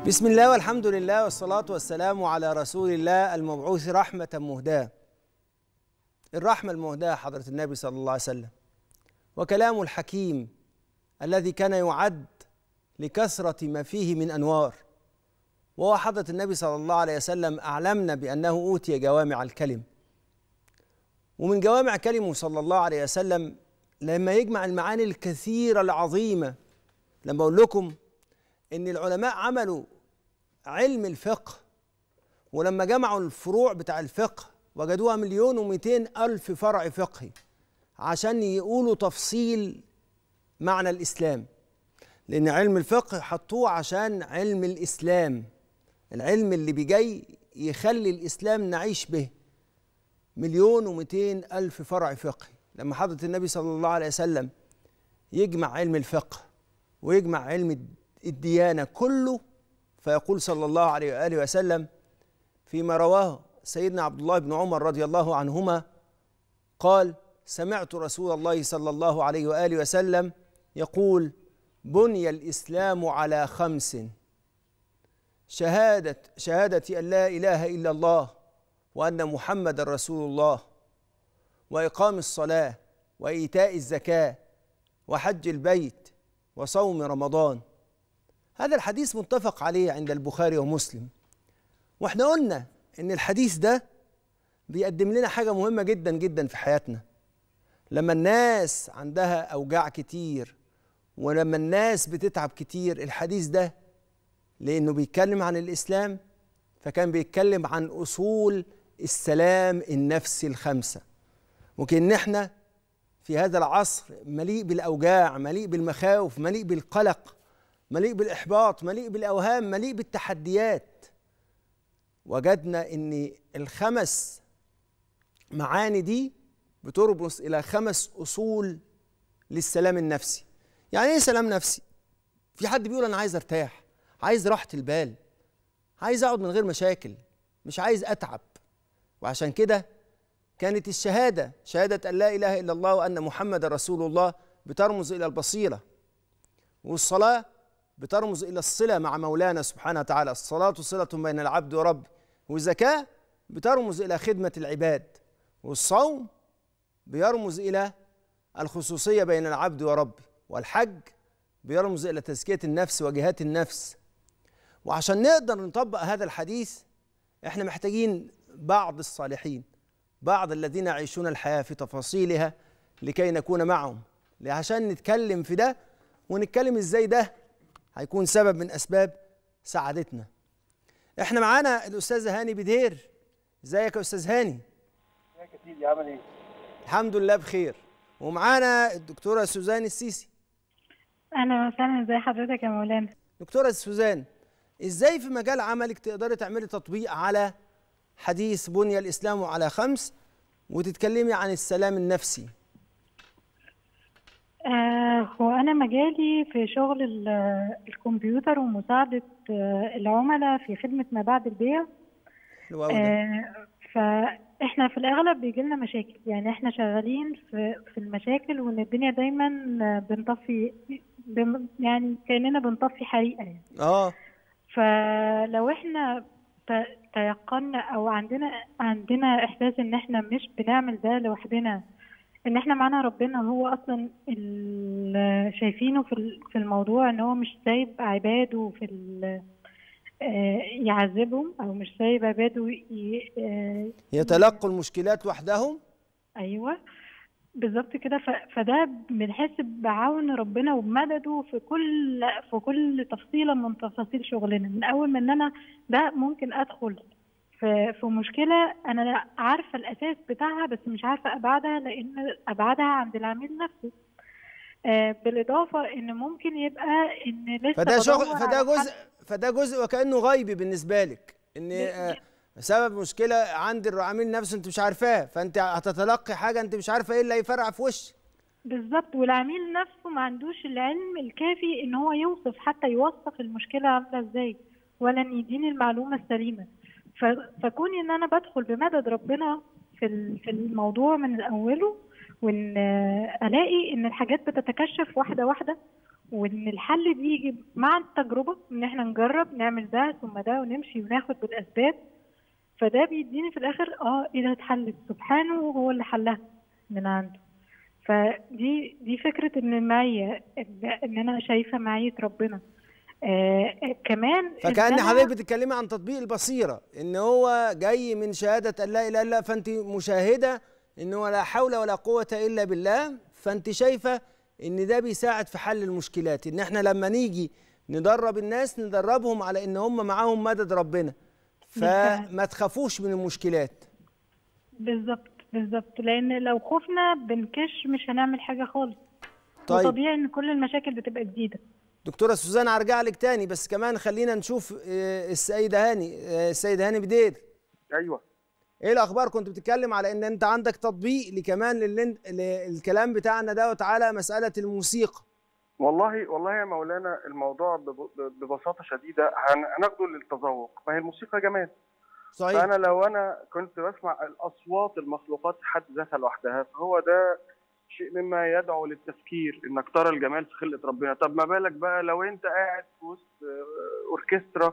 بسم الله والحمد لله والصلاة والسلام على رسول الله المبعوث رحمة مهداة الرحمة المهداة حضرة النبي صلى الله عليه وسلم وكلامه الحكيم الذي كان يعد لكثرة ما فيه من أنوار وهو حضرة النبي صلى الله عليه وسلم أعلمنا بأنه أوتي جوامع الكلم ومن جوامع كلمه صلى الله عليه وسلم لما يجمع المعاني الكثيرة العظيمة لما أقول لكم إن العلماء عملوا علم الفقه ولما جمعوا الفروع بتاع الفقه وجدوها مليون ومئتين ألف فرع فقهي عشان يقولوا تفصيل معنى الإسلام لأن علم الفقه حطوه عشان علم الإسلام العلم اللي بيجي يخلي الإسلام نعيش به مليون ومئتين ألف فرع فقهي لما حضرة النبي صلى الله عليه وسلم يجمع علم الفقه ويجمع علم الديانة كله فيقول صلى الله عليه وآله وسلم فيما رواه سيدنا عبد الله بن عمر رضي الله عنهما قال سمعت رسول الله صلى الله عليه وآله وسلم يقول بني الإسلام على خمس شهادة شهادة أن لا إله إلا الله وأن محمد رسول الله وإقام الصلاة وإيتاء الزكاة وحج البيت وصوم رمضان هذا الحديث متفق عليه عند البخاري ومسلم واحنا قلنا ان الحديث ده بيقدم لنا حاجه مهمه جدا جدا في حياتنا لما الناس عندها اوجاع كتير ولما الناس بتتعب كتير الحديث ده لانه بيتكلم عن الاسلام فكان بيتكلم عن اصول السلام النفسي الخمسه وكأن احنا في هذا العصر مليء بالاوجاع مليء بالمخاوف مليء بالقلق مليء بالاحباط مليء بالاوهام مليء بالتحديات وجدنا ان الخمس معاني دي بتربص الى خمس اصول للسلام النفسي يعني ايه سلام نفسي في حد بيقول انا عايز ارتاح عايز راحه البال عايز اقعد من غير مشاكل مش عايز اتعب وعشان كده كانت الشهاده شهاده ان لا اله الا الله وان محمد رسول الله بترمز الى البصيره والصلاه بترمز الى الصله مع مولانا سبحانه وتعالى الصلاه صله بين العبد ورب والزكاه بترمز الى خدمه العباد والصوم بيرمز الى الخصوصيه بين العبد وربه والحج بيرمز الى تزكيه النفس وجهات النفس وعشان نقدر نطبق هذا الحديث احنا محتاجين بعض الصالحين بعض الذين يعيشون الحياه في تفاصيلها لكي نكون معهم عشان نتكلم في ده ونتكلم ازاي ده هيكون سبب من اسباب سعادتنا احنا معانا الاستاذ هاني بدير ازيك يا استاذ هاني ازيك يا سيدي عامل ايه الحمد لله بخير ومعانا الدكتوره سوزان السيسي اهلا وسهلا ازي حضرتك يا مولانا دكتوره سوزان ازاي في مجال عملك تقدري تعملي تطبيق على حديث بني الاسلام على خمس وتتكلمي عن السلام النفسي آه هو انا مجالي في شغل ال- الكمبيوتر ومساعده آه العملاء في خدمه ما بعد البيع حلو أوي ده. آه فاحنا في الاغلب بيجي لنا مشاكل يعني احنا شغالين في في المشاكل وان الدنيا دايما بنطفي بن يعني كاننا بنطفي حريقه يعني اه فلو احنا ت- تيقنا او عندنا عندنا احساس ان احنا مش بنعمل ده لوحدنا ان احنا معانا ربنا هو اصلا ال- شايفينه في ال- في الموضوع ان هو مش سايب عباده في ال- آه، يعذبهم او مش سايب عباده ي- آه، يتلقوا المشكلات وحدهم ايوه بالظبط كده ف- فده بنحس بعون ربنا وبمدده في كل في كل تفصيله من تفاصيل شغلنا من اول ما ان انا ده ممكن ادخل في في مشكله انا عارفه الاساس بتاعها بس مش عارفه ابعادها لان ابعادها عند العميل نفسه آه، بالاضافه ان ممكن يبقى ان لسه فده شغل بدور فده على جزء حل- فده جزء وكانه غيبي بالنسبه لك ان آه، سبب مشكله عند العميل نفسه انت مش عارفاه فانت هتتلقي حاجه انت مش عارفه ايه اللي هيفرقع في وشك بالظبط والعميل نفسه ما عندوش العلم الكافي ان هو يوصف حتى يوصف المشكله عامله ازاي ولا ان يديني المعلومه السليمه ف- فكوني ان انا بدخل بمدد ربنا في ال- في الموضوع من اوله وان آه، الاقي ان الحاجات بتتكشف واحده واحده وان الحل بيجي مع التجربه ان احنا نجرب نعمل ده ثم ده ونمشي وناخد بالاسباب فده بيديني في الاخر اه ايه ده اتحلت سبحانه هو اللي حلها من عنده فدي دي فكره ان المعيه ان إن انا شايفه معيه ربنا آه كمان إن فكأن أنا- حضرتك بتتكلمي عن تطبيق البصيرة ان هو جاي من شهادة ان لا اله الا الله فانت مشاهدة ان هو لا حول ولا قوة الا بالله فانت شايفة ان ده بيساعد في حل المشكلات ان احنا لما نيجي ندرب الناس ندربهم على ان هم معاهم مدد ربنا بالفعل. فما تخافوش من المشكلات بالظبط بالظبط لان لو خفنا بنكش مش هنعمل حاجه خالص طيب. وطبيعي ان كل المشاكل بتبقى جديده دكتورة سوزان هرجع لك تاني بس كمان خلينا نشوف آه، السيدة هاني آه، السيدة هاني بدير ايوه ايه الاخبار كنت بتتكلم على ان انت عندك تطبيق لكمان للن- للكلام بتاعنا ده وتعالى مسألة الموسيقى والله والله يا مولانا الموضوع بب- ببساطه شديده هن- هناخده للتذوق ما هي الموسيقى جمال صحيح فانا لو انا كنت بسمع الاصوات المخلوقات في حد ذاتها لوحدها فهو ده شيء مما يدعو للتفكير انك ترى الجمال في خلقه ربنا طب ما بالك بقى لو انت قاعد في وسط آه، اوركسترا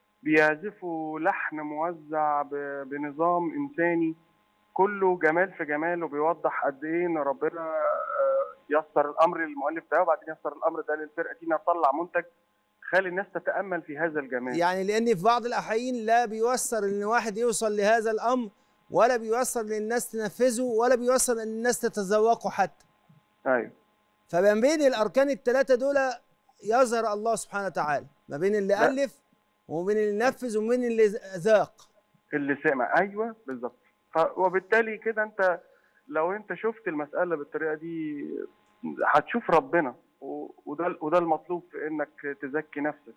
بيعزفوا لحن موزع ب- بنظام انساني كله جمال في جمال وبيوضح قد ايه ان ربنا آه، يسر الامر للمؤلف ده وبعدين يسر الامر ده للفرقه دي انها تطلع منتج خلي الناس تتامل في هذا الجمال يعني لان في بعض الاحيان لا بيوصل ان واحد يوصل لهذا الامر ولا بيوصل للناس تنفذه ولا بيوصل ان الناس تتذوقه حتى ايوه فما بين الاركان الثلاثه دول يظهر الله سبحانه وتعالى ما بين اللي لا. الف وما بين اللي نفذ وما بين اللي ذاق اللي سمع ايوه بالظبط ف- وبالتالي كده انت لو انت شفت المساله بالطريقه دي هتشوف ربنا و- وده وده المطلوب في انك تزكي نفسك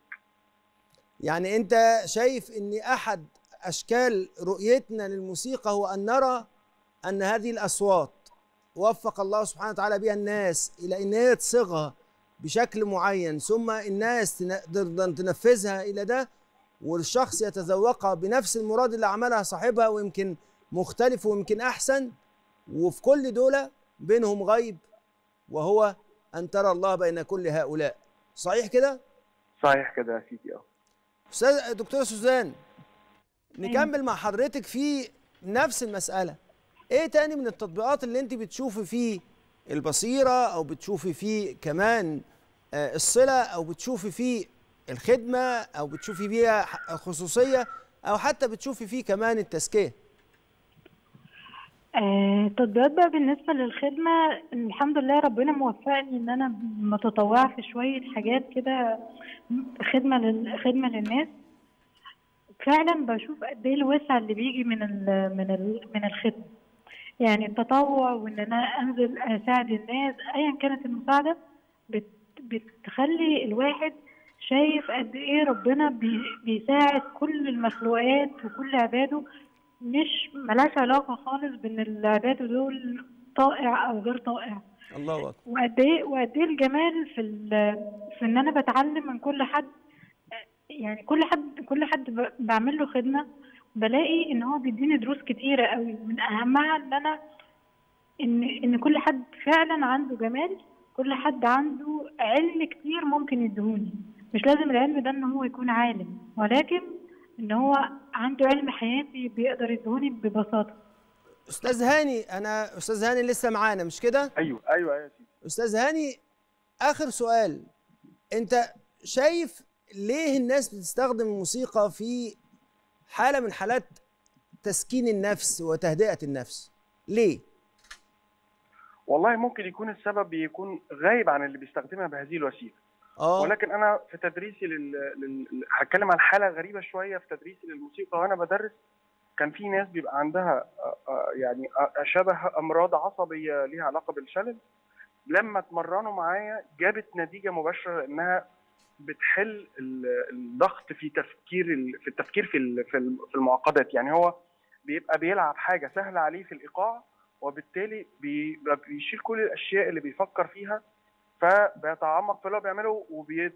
يعني انت شايف ان احد اشكال رؤيتنا للموسيقى هو ان نرى ان هذه الاصوات وفق الله سبحانه وتعالى بها الناس الى ان هي تصيغها بشكل معين ثم الناس تقدر تنفذها الى ده والشخص يتذوقها بنفس المراد اللي عملها صاحبها ويمكن مختلف ويمكن احسن وفي كل دول بينهم غيب وهو ان ترى الله بين كل هؤلاء صحيح كده؟ صحيح كده يا سيدي اه استاذ دكتوره سوزان نكمل مع حضرتك في نفس المساله ايه تاني من التطبيقات اللي انت بتشوفي فيه البصيره او بتشوفي فيه كمان آه، الصله او بتشوفي فيه الخدمه او بتشوفي فيها ح- خصوصيه او حتى بتشوفي فيه كمان التزكيه آه، تطبيقات بقى بالنسبة للخدمة الحمد لله ربنا موفقني إن أنا متطوعة في شوية حاجات كده خدمة لل... خدمة للناس فعلا بشوف قد إيه الوسع اللي بيجي من ال... من ال... من الخدمة يعني التطوع وإن أنا أنزل أساعد الناس أيا كانت المساعدة بت... بتخلي الواحد شايف قد إيه ربنا بي... بيساعد كل المخلوقات وكل عباده مش ملهاش علاقة خالص بإن العباد دول طائع أو غير طائع الله اكبر وقد إيه وقد إيه الجمال في ال- في إن أنا بتعلم من كل حد يعني كل حد كل حد ب- بعمل له خدمة بلاقي إن هو بيديني دروس كتيرة قوي من أهمها إن أنا إن إن كل حد فعلا عنده جمال كل حد عنده علم كتير ممكن يديهوني مش لازم العلم ده إن هو يكون عالم ولكن إن هو عنده علم حياتي بيقدر يديهوني ببساطة استاذ هاني انا استاذ هاني لسه معانا مش كده ايوه ايوه يا سيدي استاذ هاني اخر سؤال انت شايف ليه الناس بتستخدم الموسيقى في حاله من حالات تسكين النفس وتهدئه النفس ليه والله ممكن يكون السبب يكون غايب عن اللي بيستخدمها بهذه الوسيله اه ولكن انا في تدريسي لل... لل... هتكلم عن حاله غريبه شويه في تدريسي للموسيقى وانا بدرس كان في ناس بيبقى عندها آه، آه، يعني آه، شبه امراض عصبيه ليها علاقه بالشلل لما اتمرنوا معايا جابت نتيجه مباشره لانها بتحل ال- الضغط في تفكير ال- في التفكير في ال- في ال- في المعقدات يعني هو بيبقى بيلعب حاجه سهله عليه في الايقاع وبالتالي بي- بيشيل كل الاشياء اللي بيفكر فيها فبيتعمق في اللي هو بيعمله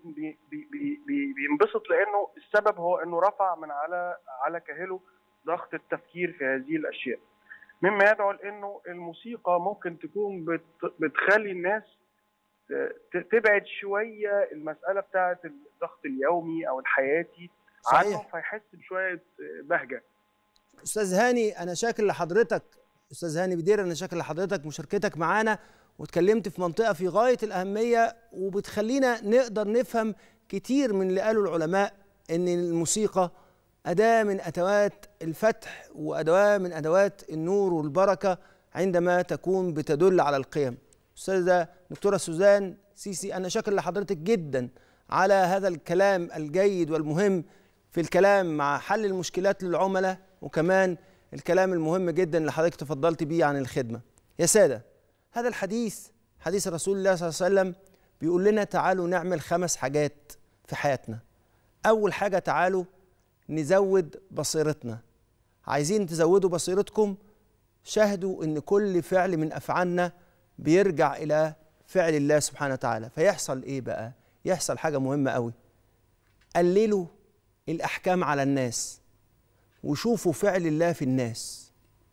وبينبسط لانه السبب هو انه رفع من على على كاهله ضغط التفكير في هذه الاشياء مما يدعو لانه الموسيقى ممكن تكون بت بتخلي الناس ت- تبعد شويه المساله بتاعه الضغط اليومي او الحياتي عنه صحيح. فيحس بشويه بهجه استاذ هاني انا شاكر لحضرتك استاذ هاني بدير انا شاكر لحضرتك مشاركتك معانا واتكلمت في منطقه في غايه الاهميه وبتخلينا نقدر نفهم كتير من اللي قاله العلماء ان الموسيقى اداه من ادوات الفتح واداه من ادوات النور والبركه عندما تكون بتدل على القيم استاذه دكتوره سوزان سيسي انا شاكر لحضرتك جدا على هذا الكلام الجيد والمهم في الكلام مع حل المشكلات للعملاء وكمان الكلام المهم جدا اللي حضرتك تفضلت بيه عن الخدمه يا ساده هذا الحديث حديث رسول الله صلى الله عليه وسلم بيقول لنا تعالوا نعمل خمس حاجات في حياتنا اول حاجه تعالوا نزود بصيرتنا عايزين تزودوا بصيرتكم شاهدوا ان كل فعل من افعالنا بيرجع الى فعل الله سبحانه وتعالى فيحصل ايه بقى يحصل حاجه مهمه قوي قللوا الاحكام على الناس وشوفوا فعل الله في الناس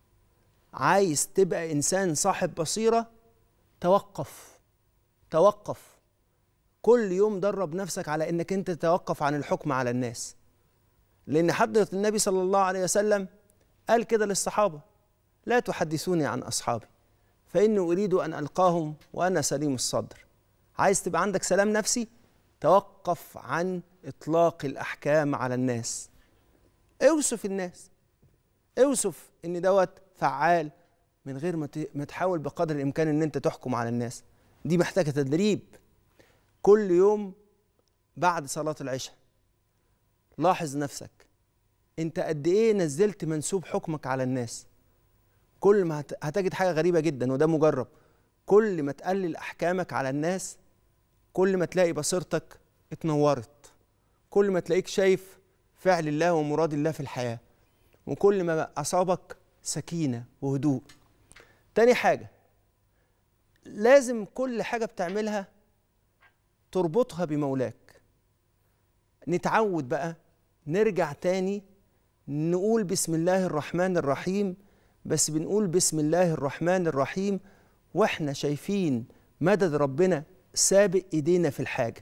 عايز تبقى انسان صاحب بصيره توقف توقف كل يوم درب نفسك على انك انت تتوقف عن الحكم على الناس لان حضره النبي صلى الله عليه وسلم قال كده للصحابه لا تحدثوني عن اصحابي فاني اريد ان القاهم وانا سليم الصدر عايز تبقى عندك سلام نفسي توقف عن اطلاق الاحكام على الناس اوصف الناس اوصف ان دوت فعال من غير ما ت- ما تحاول بقدر الامكان ان انت تحكم على الناس دي محتاجه تدريب كل يوم بعد صلاه العشاء لاحظ نفسك انت قد ايه نزلت منسوب حكمك على الناس كل ما هت- هتجد حاجه غريبه جدا وده مجرب كل ما تقلل احكامك على الناس كل ما تلاقي بصيرتك اتنورت كل ما تلاقيك شايف فعل الله ومراد الله في الحياه وكل ما اصابك سكينه وهدوء تاني حاجه لازم كل حاجه بتعملها تربطها بمولاك نتعود بقى نرجع تاني نقول بسم الله الرحمن الرحيم بس بنقول بسم الله الرحمن الرحيم واحنا شايفين مدد ربنا سابق ايدينا في الحاجه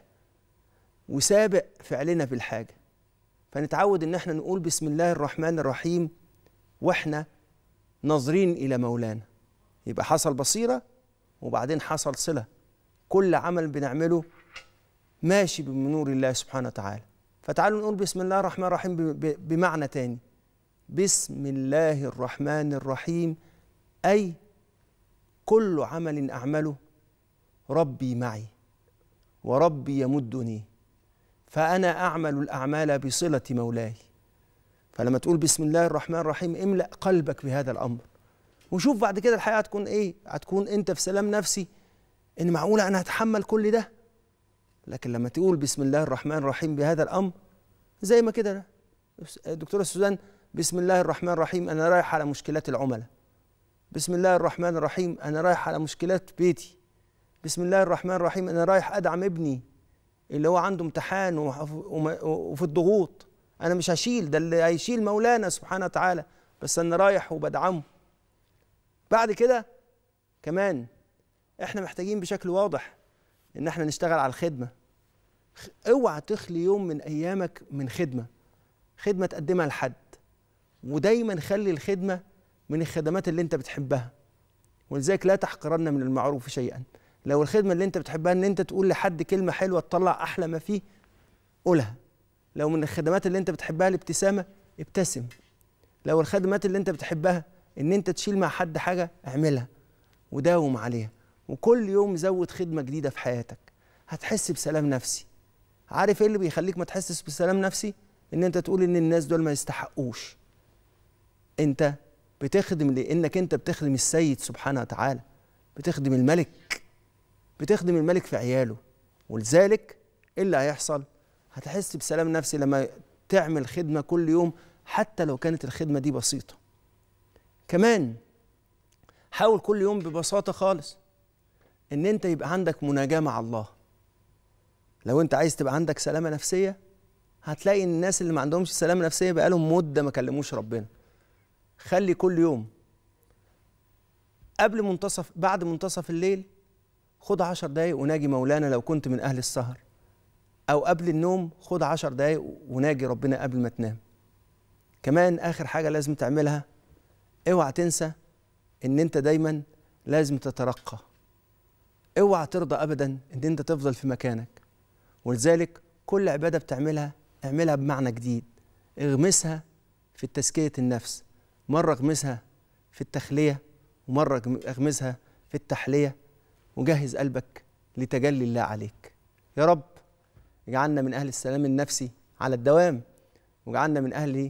وسابق فعلنا في الحاجه فنتعود ان احنا نقول بسم الله الرحمن الرحيم واحنا ناظرين الى مولانا يبقى حصل بصيره وبعدين حصل صله كل عمل بنعمله ماشي بنور الله سبحانه وتعالى فتعالوا نقول بسم الله الرحمن الرحيم ب- ب- بمعنى تاني بسم الله الرحمن الرحيم أي كل عمل أعمله ربي معي وربي يمدني فأنا أعمل الأعمال بصلة مولاي فلما تقول بسم الله الرحمن الرحيم املأ قلبك بهذا الأمر وشوف بعد كده الحياة هتكون إيه هتكون أنت في سلام نفسي إن معقولة أنا هتحمل كل ده لكن لما تقول بسم الله الرحمن الرحيم بهذا الأمر زي ما كده دكتورة سوزان بسم الله الرحمن الرحيم أنا رايح على مشكلات العملاء بسم الله الرحمن الرحيم أنا رايح على مشكلات بيتي بسم الله الرحمن الرحيم أنا رايح أدعم ابني اللي هو عنده امتحان وف- وم- وفي الضغوط أنا مش هشيل ده اللي هيشيل مولانا سبحانه وتعالى بس أنا رايح وبدعمه بعد كده كمان احنا محتاجين بشكل واضح ان احنا نشتغل على الخدمه خ- اوعى تخلي يوم من ايامك من خدمه خدمه تقدمها لحد ودايما خلي الخدمه من الخدمات اللي انت بتحبها ولذلك لا تحقرن من المعروف شيئا لو الخدمه اللي انت بتحبها ان انت تقول لحد كلمه حلوه تطلع احلى ما فيه قولها لو من الخدمات اللي انت بتحبها الابتسامه ابتسم لو الخدمات اللي انت بتحبها ان انت تشيل مع حد حاجه اعملها وداوم عليها وكل يوم زود خدمه جديده في حياتك هتحس بسلام نفسي عارف ايه اللي بيخليك ما تحسش بسلام نفسي ان انت تقول ان الناس دول ما يستحقوش انت بتخدم لانك انت بتخدم السيد سبحانه وتعالى بتخدم الملك بتخدم الملك في عياله ولذلك ايه اللي هيحصل هتحس بسلام نفسي لما تعمل خدمه كل يوم حتى لو كانت الخدمه دي بسيطه كمان حاول كل يوم ببساطه خالص ان انت يبقى عندك مناجاه مع الله لو انت عايز تبقى عندك سلامه نفسيه هتلاقي الناس اللي ما عندهمش سلامه نفسيه بقالهم مده ما كلموش ربنا خلي كل يوم قبل منتصف بعد منتصف الليل خد عشر دقايق وناجي مولانا لو كنت من أهل السهر أو قبل النوم خد عشر دقايق وناجي ربنا قبل ما تنام كمان آخر حاجة لازم تعملها اوعى تنسى ان انت دايما لازم تترقى اوعى ترضى ابدا ان انت تفضل في مكانك ولذلك كل عباده بتعملها اعملها بمعنى جديد اغمسها في تزكيه النفس مره اغمسها في التخليه ومره اغمسها في التحليه وجهز قلبك لتجلي الله عليك يا رب اجعلنا من اهل السلام النفسي على الدوام واجعلنا من اهل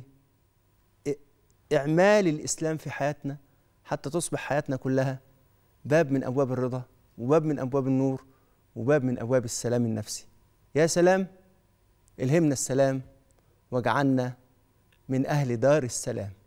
اعمال الاسلام في حياتنا حتى تصبح حياتنا كلها باب من ابواب الرضا وباب من ابواب النور وباب من ابواب السلام النفسي يا سلام الهمنا السلام واجعلنا من اهل دار السلام